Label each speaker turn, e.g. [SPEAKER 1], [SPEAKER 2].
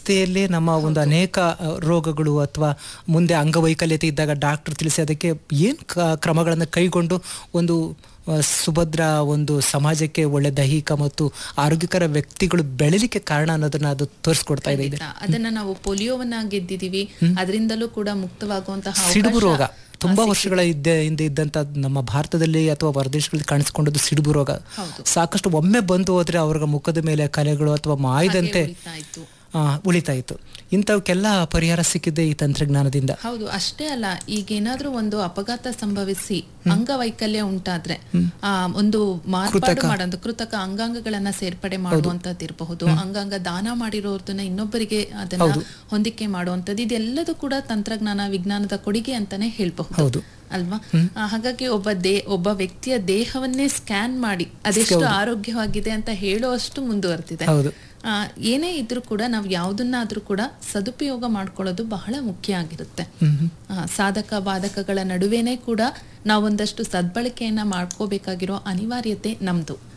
[SPEAKER 1] ಅವಸ್ಥೆಯಲ್ಲೇ ನಮ್ಮ ಒಂದು ಅನೇಕ ಆ, ರೋಗಗಳು ಅಥವಾ ಮುಂದೆ ಅಂಗವೈಕಲ್ಯತೆ ಇದ್ದಾಗ ಡಾಕ್ಟರ್ ತಿಳಿಸಿ ಅದಕ್ಕೆ ಏನು ಕ್ರಮಗಳನ್ನು ಕೈಗೊಂಡು ಒಂದು ಆ, ಸುಭದ್ರ ಒಂದು ಸಮಾಜಕ್ಕೆ ಒಳ್ಳೆ ದೈಹಿಕ ಮತ್ತು ಆರೋಗ್ಯಕರ ವ್ಯಕ್ತಿಗಳು ಬೆಳಿಲಿಕ್ಕೆ ಕಾರಣ ಅನ್ನೋದನ್ನ ಅದು ತೋರಿಸ್ಕೊಡ್ತಾ ಇದೆ ಇದು
[SPEAKER 2] ಖಂಡಿತ. ಅದನ್ನ ನಾವು ಪೋಲಿಯೋವನ್ನ ಗೆದ್ದಿದೀವಿ ಅದರಿಂದಲೂ ಕೂಡ ಮುಕ್ತವಾಗುವಂತಹ
[SPEAKER 1] ಸಿಡುಬು
[SPEAKER 2] ಅವಕಾಶ
[SPEAKER 1] ರೋಗ ತುಂಬಾ ವರ್ಷಗಳ ಹಿಂದೆ ಹಿಂದೆ ಇದ್ದಂತ ನಮ್ಮ ಭಾರತದಲ್ಲಿ ಅಥವಾ ಹೊರದೇಶಗಳಲ್ಲಿ ಕಾಣಿಸ್ಕೊಂಡದ್ದು ಸಿಡುಬು ರೋಗ
[SPEAKER 2] ಹೌದು.
[SPEAKER 1] ಸಾಕಷ್ಟು ಒಮ್ಮೆ ಬಂದು ಹೋದ್ರೆ ಅವ್ರ ಮುಖದ ಮೇಲೆ ಕಲೆಗಳು ಅಥವಾ ಮಾಯದಂತೆ
[SPEAKER 2] ಉಳಿತಾ ಇತ್ತು
[SPEAKER 1] ಆ, ಉಳಿತಾ ಇತ್ತು ಇಂಥವಕ್ಕೆಲ್ಲ ಪರಿಹಾರ ಸಿಕ್ಕಿದೆ ಈ ತಂತ್ರಜ್ಞಾನದಿಂದ
[SPEAKER 2] ಹೌದು ಅಷ್ಟೇ ಅಲ್ಲ ಈಗ ಏನಾದ್ರೂ ಒಂದು ಅಪಘಾತ ಸಂಭವಿಸಿ ಅಂಗವೈಕಲ್ಯ ಉಂಟಾದ್ರೆ ಆ ಒಂದು ಮಾರ್ಪಾಡು ಮಾಡೋದು ಕೃತಕ ಅಂಗಾಂಗಗಳನ್ನ ಸೇರ್ಪಡೆ ಮಾಡುವಂತದ್ದು ಇರಬಹುದು ಅಂಗಾಂಗ ದಾನ ಮಾಡಿರೋದನ್ನ ಇನ್ನೊಬ್ಬರಿಗೆ ಅದನ್ನ ಹೊಂದಿಕೆ ಮಾಡುವಂತದ್ದು ಇದೆಲ್ಲದೂ ಕೂಡ ತಂತ್ರಜ್ಞಾನ ವಿಜ್ಞಾನದ ಕೊಡುಗೆ ಅಂತಾನೆ ಹೇಳ್ಬಹುದು
[SPEAKER 1] ಹೌದು
[SPEAKER 2] ಅಲ್ವಾ ಆ, ಹಾಗಾಗಿ ಒಬ್ಬ ದೇ ಒಬ್ಬ ವ್ಯಕ್ತಿಯ ದೇಹವನ್ನೇ ಸ್ಕ್ಯಾನ್ ಮಾಡಿ ಅದೆಷ್ಟು ಆರೋಗ್ಯವಾಗಿದೆ ಅಂತ ಹೇಳುವಷ್ಟು ಮುಂದುವರೆದಿದೆ
[SPEAKER 1] ಹೌದು
[SPEAKER 2] ಆ, ಏನೇ ಇದ್ರೂ ಕೂಡ ನಾವು ಯಾವುದನ್ನಾದ್ರೂ ಕೂಡ ಸದುಪಯೋಗ ಮಾಡ್ಕೊಳ್ಳೋದು ಬಹಳ ಮುಖ್ಯ ಆಗಿರುತ್ತೆ ಆ, ಸಾಧಕ ಬಾಧಕಗಳ ನಡುವೆನೇ ಕೂಡ ನಾವೊಂದಷ್ಟು ಸದ್ಬಳಕೆಯನ್ನ ಮಾಡ್ಕೋಬೇಕಾಗಿರೋ ಅನಿವಾರ್ಯತೆ ನಮ್ದು